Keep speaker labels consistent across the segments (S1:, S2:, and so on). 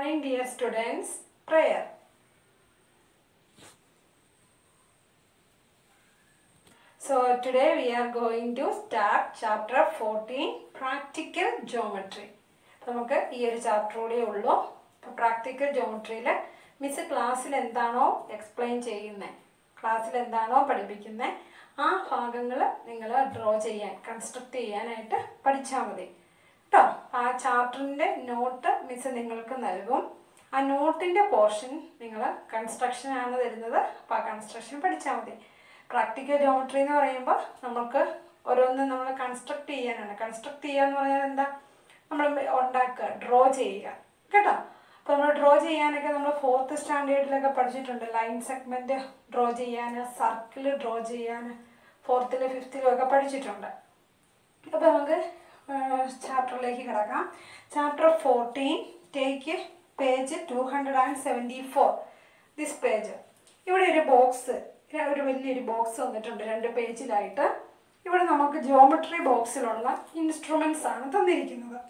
S1: morning, dear students. Prayer. So, today we are going to start chapter 14 Practical Geometry. നമുക്ക് ഈ ഒരു chapter കൂടെ ഉള്ളൂ അപ്പോൾ പ്രാക്ടിക്കൽ ജോമെട്രിയിൽ മിസ് ക്ലാസ്സിൽ എന്താണോ എക്സ്പ്ലെയിൻ ചെയ്യുന്നത് ക്ലാസ്സിൽ എന്താണോ പഠിപ്പിക്കുന്നത് ആ ഭാഗങ്ങൾ നിങ്ങൾ ഡ്രോ ചെയ്യാൻ കൺസ്ട്രക്ട് ചെയ്യാനായിട്ട് പഠിച്ചാൽ മതി കേട്ടോ ആ ചാപ്റ്ററിൻ്റെ നോട്ട് മിസ് നിങ്ങൾക്ക് നൽകും ആ നോട്ടിൻ്റെ പോർഷൻ നിങ്ങൾ കൺസ്ട്രക്ഷൻ ആണ് തരുന്നത് അപ്പോൾ ആ കൺസ്ട്രക്ഷൻ പഠിച്ചാൽ മതി പ്രാക്ടിക്കൽ ജോമെട്രി എന്ന് പറയുമ്പോൾ നമുക്ക് ഓരോന്ന് നമ്മൾ കൺസ്ട്രക്ട് ചെയ്യാനാണ് കൺസ്ട്രക്ട് ചെയ്യുക എന്ന് പറഞ്ഞാൽ എന്താ നമ്മൾ ഉണ്ടാക്കുക ഡ്രോ ചെയ്യുക കേട്ടോ അപ്പോൾ നമ്മൾ ഡ്രോ ചെയ്യാനൊക്കെ നമ്മൾ ഫോർത്ത് സ്റ്റാൻഡേർഡിലൊക്കെ പഠിച്ചിട്ടുണ്ട് ലൈൻ സെഗ്മെൻറ്റ് ഡ്രോ ചെയ്യാൻ സർക്കിൾ ഡ്രോ ചെയ്യാൻ ഫോർത്തിലും ഫിഫ്ത്തിലും ഒക്കെ പഠിച്ചിട്ടുണ്ട് അപ്പോൾ നമുക്ക് ചാപ്റ്ററിലേക്ക് കിടക്കാം chapter fourteen take page two hundred and seventy four this page ഇവിടെ ഒരു ബോക്സ് ഒരു വലിയൊരു ബോക്സ് വന്നിട്ടുണ്ട് രണ്ട് പേജിലായിട്ട് ഇവിടെ നമുക്ക് ജോമെട്രി ബോക്സിലുള്ള ഇൻസ്ട്രുമെൻസ് ആണ് തന്നിരിക്കുന്നത്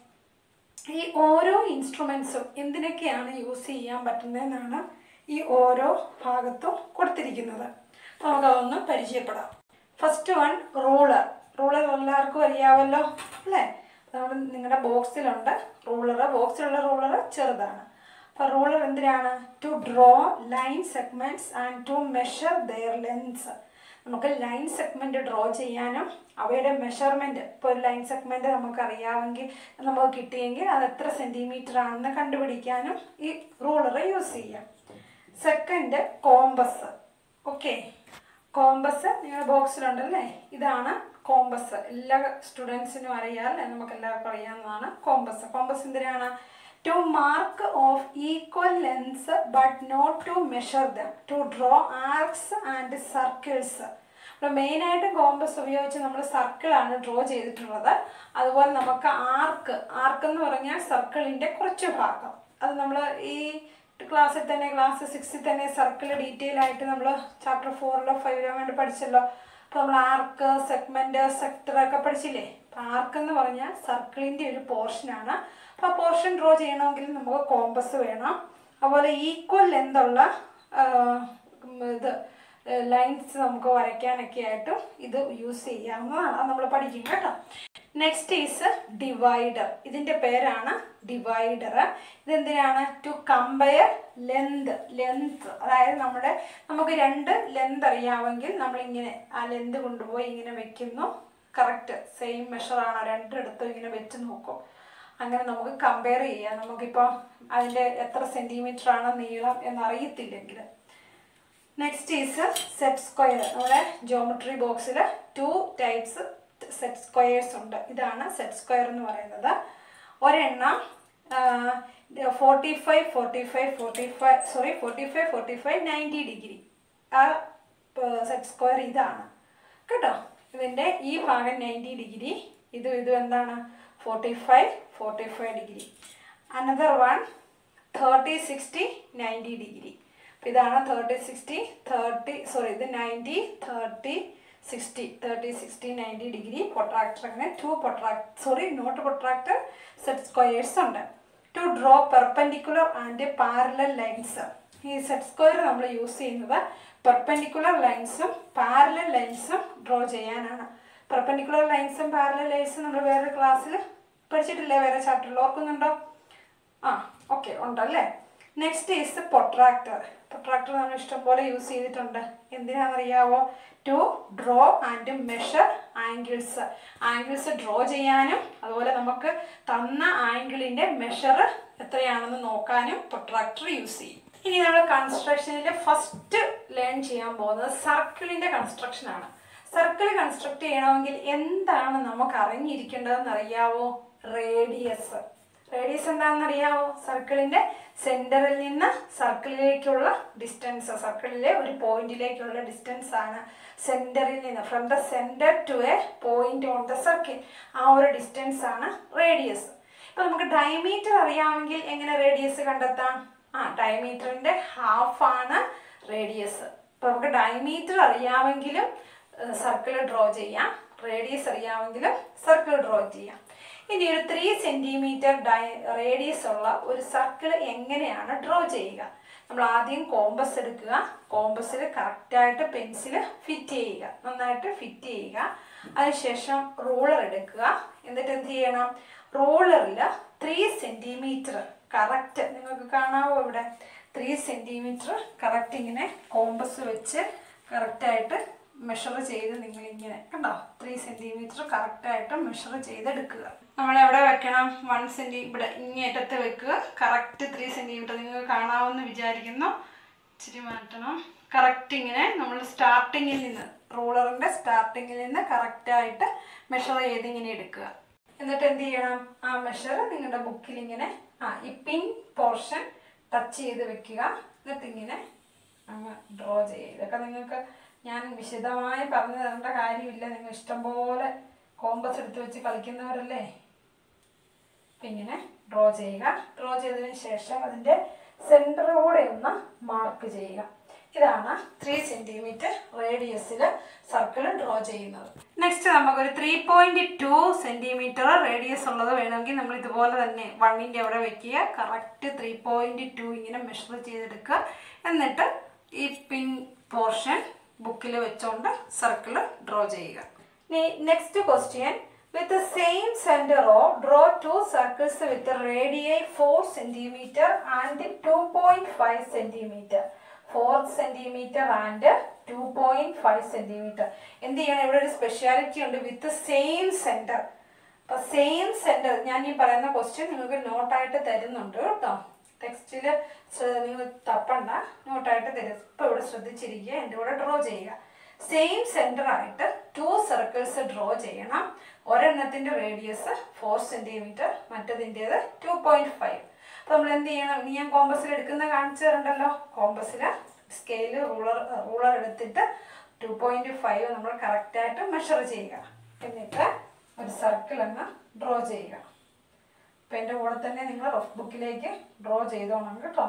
S1: ഈ ഓരോ ഇൻസ്ട്രുമെൻസും എന്തിനൊക്കെയാണ് യൂസ് ചെയ്യാൻ പറ്റുന്നതെന്നാണ് ഈ ഓരോ ഭാഗത്തും കൊടുത്തിരിക്കുന്നത് അപ്പോൾ നമുക്കതൊന്ന് പരിചയപ്പെടാം ഫസ്റ്റ് വൺ റൂളർ റൂളർ എല്ലാവർക്കും അറിയാമല്ലോ അല്ലേ നമ്മൾ നിങ്ങളുടെ ബോക്സിലുണ്ട് റൂളർ ബോക്സിലുള്ള റൂളർ ചെറുതാണ് അപ്പോൾ റൂളർ എന്തിനാണ് to draw line segments and to measure their lengths നമുക്ക് ലൈൻ സെഗ്മെൻറ്റ് ഡ്രോ ചെയ്യാനും അവയുടെ മെഷർമെൻറ്റ് ഇപ്പോൾ ഒരു ലൈൻ സെഗ്മെൻറ്റ് നമുക്ക് അറിയാമെങ്കിൽ നമുക്ക് കിട്ടിയെങ്കിൽ അത് എത്ര സെൻറ്റിമീറ്റർ ആണെന്ന് കണ്ടുപിടിക്കാനും ഈ റൂളർ യൂസ് ചെയ്യാം സെക്കൻഡ് കോമ്പസ് ഓക്കെ കോമ്പസ് നിങ്ങളുടെ ബോക്സിലുണ്ടല്ലേ ഇതാണ് കോമ്പസ് എല്ലാ സ്റ്റുഡൻസിനും അറിയാം അല്ലേ നമുക്ക് എല്ലാവർക്കും അറിയാവുന്നതാണ് കോമ്പസ് കോമ്പസ് എന്തിനാണ് to mark off equal lengths but not to measure them to draw arcs and circles അപ്പോൾ മെയിനായിട്ട് കോമ്പസ് ഉപയോഗിച്ച് നമ്മൾ സർക്കിളാണ് ഡ്രോ ചെയ്തിട്ടുള്ളത് അതുപോലെ നമുക്ക് ആർക്ക് ആർക്ക് എന്ന് പറഞ്ഞാൽ സർക്കിളിൻ്റെ കുറച്ച് ഭാഗം അത് നമ്മൾ ഈ ക്ലാസ്സിൽ തന്നെ ക്ലാസ് സിക്സിൽ തന്നെ സർക്കിൾ ഡീറ്റെയിൽ ആയിട്ട് നമ്മൾ ചാപ്റ്റർ ഫോറിലോ ഫൈവിലോ വേണ്ടി പഠിച്ചല്ലോ അപ്പോൾ നമ്മൾ ആർക്ക് സെഗ്മെൻറ്റ് സെക്ടർ ഒക്കെ പഠിച്ചില്ലേ അപ്പോൾ ആർക്ക് എന്ന് പറഞ്ഞാൽ സർക്കിളിൻ്റെ ഒരു പോർഷനാണ് അപ്പോൾ ആ പോർഷൻ ഡ്രോ ചെയ്യണമെങ്കിൽ നമുക്ക് കോമ്പസ് വേണം അതുപോലെ ഈക്വൽ ലെന്തുള്ള ഇത് ലൈൻസ് നമുക്ക് വരയ്ക്കാനൊക്കെ ആയിട്ടും ഇത് യൂസ് ചെയ്യാവുന്നതാണ് അത് നമ്മൾ പഠിക്കും കേട്ടോ നെക്സ്റ്റ് ഈസ് ഡിവൈഡർ ഇതിൻ്റെ പേരാണ് ഡിവൈഡർ ഇതെന്തിനാണ് ടു കമ്പയർ ലെന്ത് ലെന്ത് അതായത് നമ്മുടെ നമുക്ക് രണ്ട് ലെന്ത് അറിയാമെങ്കിൽ നമ്മളിങ്ങനെ ആ ലെന്ത് കൊണ്ടുപോയി ഇങ്ങനെ വെക്കുന്നു കറക്റ്റ് സെയിം മെഷറാണ് രണ്ടിടത്തും ഇങ്ങനെ വെച്ച് നോക്കും അങ്ങനെ നമുക്ക് കമ്പയർ ചെയ്യാം നമുക്കിപ്പോൾ അതിൻ്റെ എത്ര സെൻറ്റിമീറ്റർ ആണ് നീളം എന്നറിയത്തില്ലെങ്കിൽ നെക്സ്റ്റ് ഈസ് സെറ്റ് സ്ക്വയർ നമ്മുടെ ജോമെട്രി ബോക്സിൽ ടു ടൈപ്സ് സെറ്റ് സ്ക്വയേഴ്സ് ഉണ്ട് ഇതാണ് സെറ്റ് സ്ക്വയർ എന്ന് പറയുന്നത് ഒരെണ്ണം forty five forty five forty five sorry forty five forty five ninety degree ആ സെറ്റ് സ്ക്വയർ ഇതാണ് കേട്ടോ ഇതിൻ്റെ ഈ ഭാഗം നയൻറ്റി ഡിഗ്രി ഇത് ഇത് എന്താണ് forty five forty five degree another one thirty sixty ninety degree അപ്പോൾ ഇതാണ് തേർട്ടി സിക്സ്റ്റി തേർട്ടി സോറി ഇത് ninety thirty sixty thirty sixty ninety degree protractor അങ്ങനെ to protract sorry not protractor set squares ഉണ്ട് to draw perpendicular and parallel lines ഈ set square നമ്മൾ use ചെയ്യുന്നത് perpendicular ലൈൻസും parallel ലൈൻസും ഡ്രോ ചെയ്യാനാണ് പെർപെൻഡിക്കുലർ ലൈൻസും പാരലൽ ലൈൻസും നമ്മൾ വേറെ ക്ലാസ്സിൽ പഠിച്ചിട്ടില്ലേ വേറെ ചാപ്റ്ററിൽ ഓർക്കുന്നുണ്ടോ ആ ഓക്കെ ഉണ്ടല്ലേ നെക്സ്റ്റ് ഈസ് പൊട്രാക്ടർ പൊട്രാക്ടർ നമ്മൾ ഇഷ്ടംപോലെ യൂസ് ചെയ്തിട്ടുണ്ട് എന്തിനാണെന്നറിയാവോ to draw and measure angles angles draw ചെയ്യാനും അതുപോലെ നമുക്ക് തന്ന ആംഗിളിൻ്റെ മെഷർ എത്രയാണെന്ന് നോക്കാനും പൊട്രാക്ടർ യൂസ് ചെയ്യും ഇനി നമ്മൾ കൺസ്ട്രക്ഷനിൽ ഫസ്റ്റ് ലേൺ ചെയ്യാൻ പോകുന്നത് സർക്കിളിൻ്റെ കൺസ്ട്രക്ഷനാണ് സർക്കിൾ കൺസ്ട്രക്ട് ചെയ്യണമെങ്കിൽ എന്താണ് നമുക്ക് അറിഞ്ഞിരിക്കേണ്ടതെന്ന് അറിയാവോ റേഡിയസ് റേഡിയസ് എന്താണെന്ന് അറിയാമോ സർക്കിളിൻ്റെ സെൻറ്ററിൽ നിന്ന് സർക്കിളിലേക്കുള്ള ഡിസ്റ്റൻസ് സർക്കിളിലെ ഒരു പോയിന്റിലേക്കുള്ള ഡിസ്റ്റൻസ് ആണ് സെൻറ്ററിൽ നിന്ന് from the centre to a point on the circle ആ ഒരു ഡിസ്റ്റൻസ് ആണ് റേഡിയസ് ഇപ്പം നമുക്ക് ഡയമീറ്റർ അറിയാമെങ്കിൽ എങ്ങനെ റേഡിയസ് കണ്ടെത്താം ആ ഡയമീറ്ററിൻ്റെ ഹാഫാണ് റേഡിയസ് ഇപ്പം നമുക്ക് ഡയമീറ്റർ അറിയാമെങ്കിലും സർക്കിൾ ഡ്രോ ചെയ്യാം റേഡിയസ് അറിയാമെങ്കിലും സർക്കിൾ ഡ്രോ ചെയ്യാം ഇനി ഒരു ത്രീ സെൻറ്റിമീറ്റർ ഡയ റേഡിയസ് ഉള്ള ഒരു സർക്കിൾ എങ്ങനെയാണ് ഡ്രോ ചെയ്യുക നമ്മൾ ആദ്യം കോമ്പസ് എടുക്കുക കോമ്പസിൽ കറക്റ്റായിട്ട് പെൻസിൽ ഫിറ്റ് ചെയ്യുക നന്നായിട്ട് ഫിറ്റ് ചെയ്യുക അതിനുശേഷം റൂളർ എടുക്കുക എന്നിട്ട് എന്ത് ചെയ്യണം റൂളറിൽ ത്രീ സെൻറ്റിമീറ്റർ കറക്റ്റ് നിങ്ങൾക്ക് കാണാവോ ഇവിടെ ത്രീ സെൻറ്റിമീറ്റർ കറക്റ്റ് ഇങ്ങനെ കോമ്പസ് വെച്ച് കറക്റ്റായിട്ട് മെഷർ ചെയ്ത് നിങ്ങളിങ്ങനെ കണ്ടോ ത്രീ സെൻറ്റിമീറ്റർ കറക്റ്റായിട്ട് മെഷർ ചെയ്തെടുക്കുക നമ്മൾ എവിടെ വെക്കണം വൺ സെൻറ്റി ഇവിടെ ഇങ്ങേറ്റത്ത് വെക്കുക കറക്റ്റ് ത്രീ സെൻറ്റിമീറ്റർ നിങ്ങൾക്ക് കാണാമെന്ന് വിചാരിക്കുന്നു ഇച്ചിരി മാറ്റണം കറക്റ്റ് ഇങ്ങനെ നമ്മൾ സ്റ്റാർട്ടിങ്ങിൽ നിന്ന് റൂളറിൻ്റെ സ്റ്റാർട്ടിങ്ങിൽ നിന്ന് കറക്റ്റായിട്ട് മെഷർ ചെയ്ത് ഇങ്ങനെ എടുക്കുക എന്നിട്ട് എന്ത് ചെയ്യണം ആ മെഷർ നിങ്ങളുടെ ബുക്കിൽ ഇങ്ങനെ ആ ഈ പിൻ പോർഷൻ ടച്ച് ചെയ്ത് വെക്കുക എന്നിട്ട് ഇങ്ങനെ അങ്ങ് ഡ്രോ ചെയ്യുക ഇതൊക്കെ നിങ്ങൾക്ക് ഞാൻ വിശദമായി പറഞ്ഞു തരേണ്ട കാര്യമില്ല നിങ്ങൾ ഇഷ്ടംപോലെ കോമ്പസ് എടുത്ത് വെച്ച് കളിക്കുന്നവരല്ലേ അപ്പം ഇങ്ങനെ ഡ്രോ ചെയ്യുക ഡ്രോ ചെയ്തതിന് ശേഷം അതിൻ്റെ സെൻറ്റർ കൂടെ ഒന്ന് മാർക്ക് ചെയ്യുക ഇതാണ് ത്രീ സെൻറ്റിമീറ്റർ റേഡിയസിൽ സർക്കിൾ ഡ്രോ ചെയ്യുന്നത് നെക്സ്റ്റ് നമുക്കൊരു three point two centimetre radius ഉള്ളത് വേണമെങ്കിൽ നമ്മൾ ഇതുപോലെ തന്നെ വണ്ണിൻ്റെ അവിടെ വെക്കുക കറക്റ്റ് ത്രീ പോയിൻറ്റ് ടു ഇങ്ങനെ മെഷർ ചെയ്തെടുക്കുക എന്നിട്ട് ഈ പിൻ പോർഷൻ ബുക്കിൽ വെച്ചുകൊണ്ട് സർക്കിൾ ഡ്രോ ചെയ്യുക next question with same centre O draw two circles with radii four centimetre and two point five centimetre four centimetre and two point five centimetre എന്ത് ചെയ്യണം ഇവിടെ ഒരു സ്പെഷ്യാലിറ്റി ഉണ്ട് വിത്ത് സെയിം സെൻറ്റർ അപ്പോൾ same centre ഞാൻ ഈ പറയുന്ന question നിങ്ങൾക്ക് നോട്ടായിട്ട് തരുന്നുണ്ട് കേട്ടോ ടെക്സ്റ്റിൽ നിങ്ങൾ തപ്പണ്ട നോട്ടായിട്ട് തരും ഇപ്പോൾ ഇവിടെ ശ്രദ്ധിച്ചിരിക്കുക എൻ്റെ കൂടെ ഡ്രോ ചെയ്യുക സെയിം സെൻറ്റർ ആയിട്ട് ടു സർക്കിൾസ് ഡ്രോ ചെയ്യണം ഒരെണ്ണത്തിൻ്റെ റേഡിയസ് ഫോർ സെൻറ്റിമീറ്റർ മറ്റതിൻ്റേത് ടു പോയിൻറ്റ് ഫൈവ് അപ്പോൾ നമ്മൾ എന്ത് ചെയ്യണം ഇനി ഞാൻ കോമ്പസിൽ എടുക്കുന്ന കാണിച്ചു തരണ്ടല്ലോ കോമ്പസിൽ സ്കെയില് റൂളർ റൂളർ എടുത്തിട്ട് ടു പോയിൻറ്റ് ഫൈവ് നമ്മൾ കറക്റ്റായിട്ട് മെഷർ ചെയ്യുക എന്നിട്ട് ഒരു സർക്കിൾ അങ്ങ് ഡ്രോ ചെയ്യുക അപ്പം എൻ്റെ കൂടെ തന്നെ നിങ്ങൾ റഫ് ബുക്കിലേക്ക് ഡ്രോ ചെയ്തോണം കേട്ടോ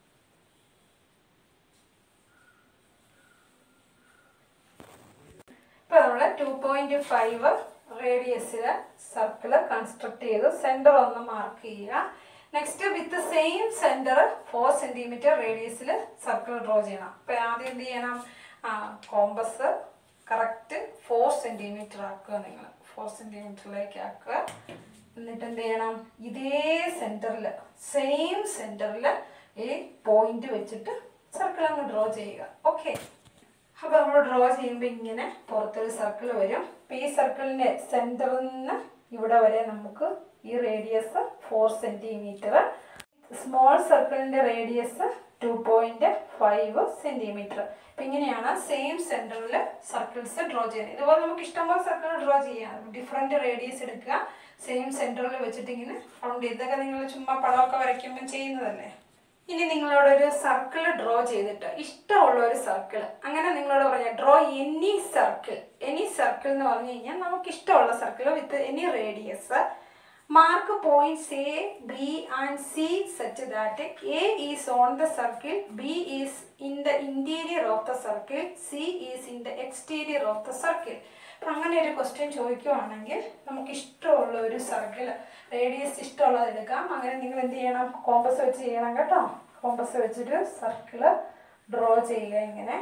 S1: ഇപ്പം നമ്മൾ ടു പോയിൻറ്റ് ഫൈവ് റേഡിയസിൽ സർക്കിൾ കൺസ്ട്രക്ട് ചെയ്തു സെൻറ്റർ ഒന്ന് മാർക്ക് ചെയ്യുക next with same centre four centimetre റേഡിയസിൽ സർക്കിൾ ഡ്രോ ചെയ്യണം അപ്പം ആദ്യം എന്ത് ചെയ്യണം ആ കോമ്പസ് കറക്റ്റ് ഫോർ സെൻറ്റിമീറ്റർ ആക്കുക നിങ്ങൾ ഫോർ സെൻറ്റിമീറ്ററിലേക്ക് ആക്കുക എന്നിട്ട് എന്ത് ചെയ്യണം ഇതേ സെൻറ്ററിൽ സെയിം സെൻറ്ററിൽ ഈ പോയിന്റ് വെച്ചിട്ട് സർക്കിൾ അങ്ങ് ഡ്രോ ചെയ്യുക ഓക്കെ അപ്പോൾ നമ്മൾ ഡ്രോ ചെയ്യുമ്പോൾ ഇങ്ങനെ പുറത്തൊരു സർക്കിൾ വരും അപ്പോൾ ഈ സർക്കിളിൻ്റെ സെൻറ്ററിൽ നിന്ന് ഇവിടെ വരെ നമുക്ക് ഈ റേഡിയസ് ഫോർ സെൻറ്റിമീറ്റർ സ്മോൾ സർക്കിളിൻ്റെ radius two point five centimetre അപ്പം ഇങ്ങനെയാണ് സെയിം സെൻറ്ററിൽ സർക്കിൾസ് ഡ്രോ ചെയ്യുന്നത് ഇതുപോലെ നമുക്ക് ഇഷ്ടംപോലെ സർക്കിൾ ഡ്രോ ചെയ്യാം ഡിഫറെൻറ്റ് റേഡിയസ് എടുക്കുക സെയിം സെൻറ്ററിൽ വെച്ചിട്ട് ഇങ്ങനെ റൗണ്ട് ഇതൊക്കെ നിങ്ങൾ ചുമ്മാ പടമൊക്കെ വരയ്ക്കുമ്പോൾ ചെയ്യുന്നതല്ലേ ഇനി നിങ്ങളോട് ഒരു സർക്കിൾ ഡ്രോ ചെയ്തിട്ട് ഇഷ്ടമുള്ള ഒരു സർക്കിൾ അങ്ങനെ നിങ്ങളോട് പറഞ്ഞ draw any circle any circle എന്ന് പറഞ്ഞു കഴിഞ്ഞാൽ നമുക്ക് ഇഷ്ടമുള്ള circle with any radius mark points A B and C such that A is on the circle B is in the interior of the circle C is in the exterior of the circle അപ്പം അങ്ങനെ ഒരു question ചോദിക്കുവാണെങ്കിൽ നമുക്ക് ഇഷ്ടമുള്ള ഒരു circle radius ഇഷ്ടമുള്ളത് എടുക്കാം അങ്ങനെ നിങ്ങൾ എന്ത് ചെയ്യണം കോമ്പസ് വെച്ച് ചെയ്യണം കേട്ടോ കോമ്പസ് വെച്ചിട്ട് സർക്കിള് ഡ്രോ ചെയ്യുക ഇങ്ങനെ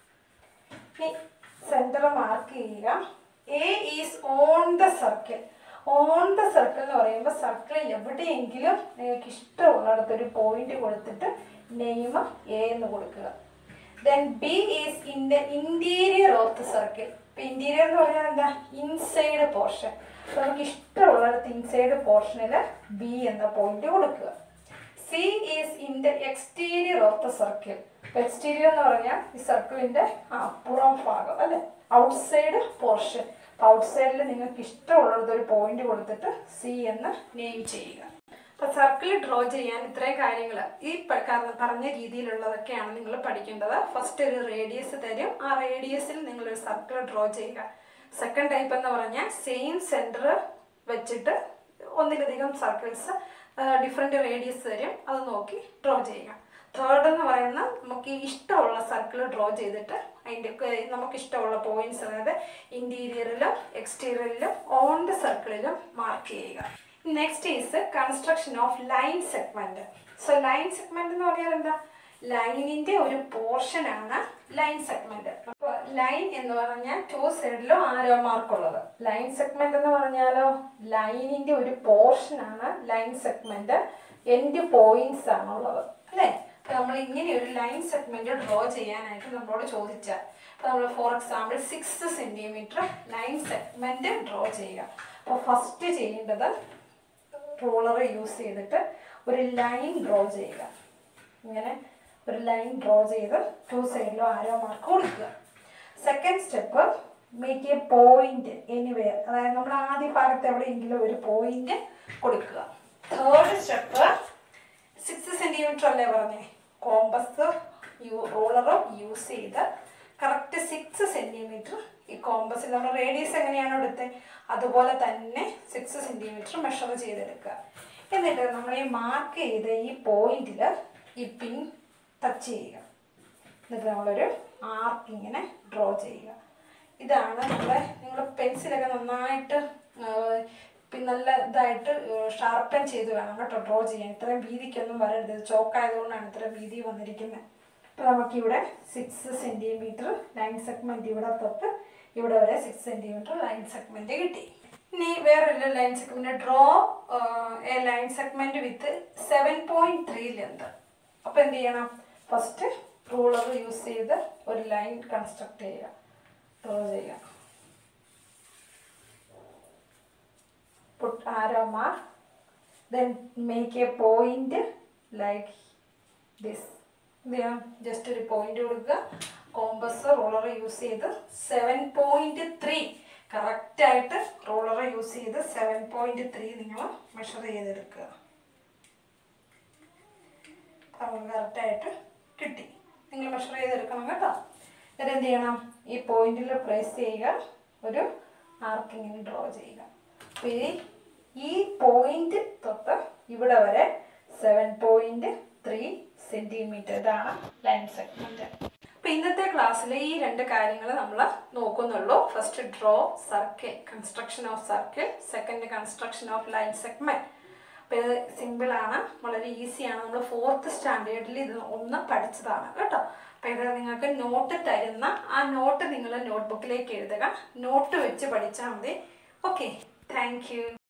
S1: ഇനി സെൻറ്റർ മാർക്ക് ചെയ്യുക A is on the circle on the circle എന്ന് പറയുമ്പോൾ സർക്കിളിൽ എവിടെയെങ്കിലും നിങ്ങൾക്ക് ഇഷ്ടമുള്ളിടത്ത് ഒരു പോയിന്റ് കൊടുത്തിട്ട് നെയിം എ എന്ന് കൊടുക്കുക then B is in the interior of the circle ഇപ്പം ഇന്റീരിയർ എന്ന് പറഞ്ഞാൽ എന്താ ഇൻസൈഡ് പോർഷൻ അപ്പോൾ നമുക്ക് ഇഷ്ടമുള്ളിടത്ത് ഇൻസൈഡ് പോർഷനിൽ ബി എന്ന പോയിന്റ് കൊടുക്കുക C is in the exterior of the circle exterior എന്ന് പറഞ്ഞാൽ ഈ സർക്കിളിന്റെ ആ പുറം ഭാഗം അല്ലെ ഔട്ട്സൈഡ് പോർഷൻ ഔട്ട്സൈഡിൽ നിങ്ങൾക്ക് ഇഷ്ടമുള്ളത് ഒരു പോയിന്റ് കൊടുത്തിട്ട് സി എന്ന് നെയിം ചെയ്യുക അപ്പൊ സർക്കിൾ ഡ്രോ ചെയ്യാൻ ഇത്രയും കാര്യങ്ങൾ ഈ പ- ക- പറഞ്ഞ രീതിയിലുള്ളതൊക്കെയാണ് നിങ്ങൾ പഠിക്കേണ്ടത് ഫസ്റ്റ് ഒരു റേഡിയസ് തരും ആ റേഡിയസിൽ നിങ്ങൾ ഒരു സർക്കിൾ ഡ്രോ ചെയ്യുക സെക്കൻഡ് ടൈപ്പ് എന്ന് പറഞ്ഞാൽ സെയിം സെന്റർ വെച്ചിട്ട് ഒന്നിലധികം സർക്കിൾസ് ഡിഫറെൻറ്റ് റേഡിയസ് തരും അത് നോക്കി ഡ്രോ ചെയ്യുക തേർഡ് എന്ന് പറയുന്നത് നമുക്ക് ഈ ഇഷ്ടമുള്ള സർക്കിൾ ഡ്രോ ചെയ്തിട്ട് അതിൻ്റെ നമുക്ക് ഇഷ്ടമുള്ള പോയിന്റ്സ് അതായത് ഇൻറ്റീരിയറിലും എക്സ്റ്റീരിയറിലും ഓൺ ദ സർക്കിളിലും മാർക്ക് ചെയ്യുക next is construction of line segment so line segment എന്ന് പറഞ്ഞാൽ എന്താ ലൈനിന്റെ ഒരു പോർഷൻ ആണ് ലൈൻ സെഗ്മെന്റ് അപ്പോൾ ലൈൻ എന്ന് പറഞ്ഞാൽ ടു സൈഡിലും ആരോ മാർക്ക് ഉള്ളത് ലൈൻ സെഗ്മെന്റ് എന്ന് പറഞ്ഞാലോ ലൈനിന്റെ ഒരു പോർഷൻ ആണ് ലൈൻ സെഗ്മെന്റ് എൻഡ് പോയിന്റ്സ് ആണുള്ളത് അല്ലേ അപ്പൊ നമ്മൾ ഇങ്ങനെ ഒരു ലൈൻ സെഗ്മെന്റ് ഡ്രോ ചെയ്യാനായിട്ട് നമ്മളോട് ചോദിച്ചാൽ അപ്പോൾ നമ്മൾ for example six centimetre line segment draw ചെയ്യുക അപ്പോൾ ഫസ്റ്റ് ചെയ്യേണ്ടത് റൂളർ യൂസ് ചെയ്തിട്ട് ഒരു ലൈൻ ഡ്രോ ചെയ്യുക ഇങ്ങനെ ഒരു ലൈൻ ഡ്രോ ചെയ്ത് ടു സൈഡിലും ആരോ മാർക്ക് കൊടുക്കുക second step make a point anywhere അതായത് നമ്മൾ ആദ്യ ഭാഗത്ത് എവിടെയെങ്കിലും ഒരു പോയിന്റ് കൊടുക്കുക തേർഡ് സ്റ്റെപ്പ് സിക്സ് സെന്റിമീറ്റർ അല്ലേ പറഞ്ഞേ കോമ്പസ് യു റൂളറോ യൂസ് ചെയ്ത് കറക്റ്റ് സിക്സ് സെന്റിമീറ്റർ ഈ കോമ്പസിൽ നമ്മൾ റേഡിയസ് എങ്ങനെയാണോ എടുത്തത് അതുപോലെ തന്നെ സിക്സ് സെന്റിമീറ്റർ മെഷർ ചെയ്തെടുക്കുക എന്നിട്ട് നമ്മൾ ഈ മാർക്ക് ചെയ്ത ഈ പോയിന്റിൽ ഈ പിൻ ടച്ച് ചെയ്യുക എന്നിട്ട് നമ്മളൊരു ആർക്ക് ഇങ്ങനെ ഡ്രോ ചെയ്യുക ഇതാണ് നമ്മളെ നിങ്ങൾ പെൻസിലൊക്കെ നന്നായിട്ട് ആഹ്, പിന്നെ നല്ല ഇതായിട്ട് ഷാർപ്പൻ ചെയ്ത് വേണം കേട്ടോ ഡ്രോ ചെയ്യാൻ ഇത്രയും വീതിക്കൊന്നും വരരുത് ചോക്കായതുകൊണ്ടാണ് ഇത്രയും വീതി വന്നിരിക്കുന്നത് അപ്പോൾ നമുക്കിവിടെ സിക്സ് സെൻറ്റിമീറ്റർ ലൈൻ സെഗ്മെൻറ്റ് ഇവിടെ തൊട്ട് ഇവിടെ വരെ സിക്സ് സെൻറ്റിമീറ്റർ ലൈൻ സെഗ്മെൻറ്റ് കിട്ടി ഇനി വേറൊരു line segment draw a line segment with seven point three length അപ്പോൾ എന്ത് ചെയ്യണം ഫസ്റ്റ് റൂളർ യൂസ് ചെയ്ത് ഒരു ലൈൻ കൺസ്ട്രക്ട് ചെയ്യുക ഡ്രോ ചെയ്യുക put arrow mark then make a point like this എന്ത് ചെയ്യണം ജസ്റ്റ് ഒരു പോയിന്റ് കൊടുക്കുക കോമ്പസ് റോളർ യൂസ് ചെയ്ത് സെവൻ പോയിന്റ് ത്രീ കറക്റ്റായിട്ട് റോളർ യൂസ് ചെയ്ത് സെവൻ പോയിന്റ് ത്രീ നിങ്ങൾ മെഷർ ചെയ്തെടുക്കുക അപ്പം കറക്റ്റായിട്ട് കിട്ടി നിങ്ങൾ മെഷർ ചെയ്തെടുക്കണം കേട്ടോ എന്നിട്ട് എന്ത് ചെയ്യണം ഈ പോയിന്റിൽ പ്ലേസ് ചെയ്യുക ഒരു ആർക്കിങ്ങിന് ഡ്രോ ചെയ്യുക അപ്പോൾ ഈ ഈ പോയിന്റ് തൊട്ട് ഇവിടെ വരെ സെവൻ പോയിന്റ് ത്രീ സെൻറ്റിമീറ്റർ ഇതാണ് ലൈൻ സെഗ്മെന്റ് അപ്പോൾ ഇന്നത്തെ ക്ലാസ്സിൽ ഈ രണ്ട് കാര്യങ്ങൾ നമ്മൾ നോക്കുന്നുള്ളൂ first draw circle construction of circle second construction of line segment അപ്പോൾ ഇത് സിമ്പിളാണ് വളരെ ഈസിയാണ് നമ്മൾ ഫോർത്ത് സ്റ്റാൻഡേർഡിൽ ഇത് ഒന്ന് പഠിച്ചതാണ് കേട്ടോ അപ്പോൾ ഇത് നിങ്ങൾക്ക് നോട്ട് തരുന്ന ആ നോട്ട് നിങ്ങൾ നോട്ട്ബുക്കിലേക്ക് എഴുതുക നോട്ട് വെച്ച് പഠിച്ചാൽ മതി ഓക്കെ താങ്ക് യു